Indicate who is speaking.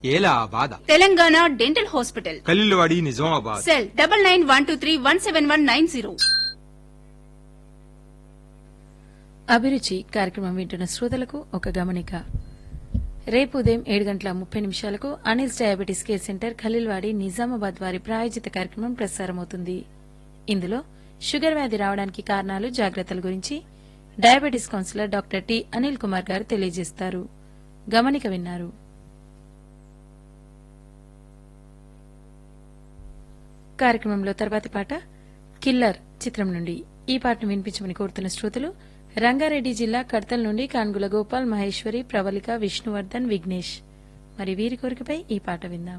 Speaker 1: ఏలా ఆ బాధ
Speaker 2: Telangana dental hospital
Speaker 1: Kalluvadi Nizamabad
Speaker 2: cell double nine one two three one seven one nine zero
Speaker 3: అభిరుచి కార్యక్రమం వింటున్న శ్రోతలకు ఒక గమనిక రేపు ఉదయం ఏడు గంటల ముప్పై నిమిషాలకు Anil's diabetes care centre Khaleelwadi Nizamabad వారి ప్రాయోజిత కార్యక్రమం ప్రసారమవుతుంది ఇందులో షుగర్ వ్యాధి రావడానికి కారణాలు జాగ్రత్తల గురించి diabetes counsellor doctor T Anil Kumar గారు తెలియజేస్తారు గమనిక విన్నారు కార్యక్రమంలో తర్వాతి పాట కిల్లర్ చిత్రం నుండి ఈ పాటను వినిపించమని కోరుతున్న శ్రోతలు రంగారెడ్డి జిల్లా కడతల్ నుండి కాన్గుల గోపాల్ మహేశ్వరి ప్రవళిక విష్ణువర్ధన్ విఘ్నేష్ మరి వీరి కోరికపై ఈ పాట విందాం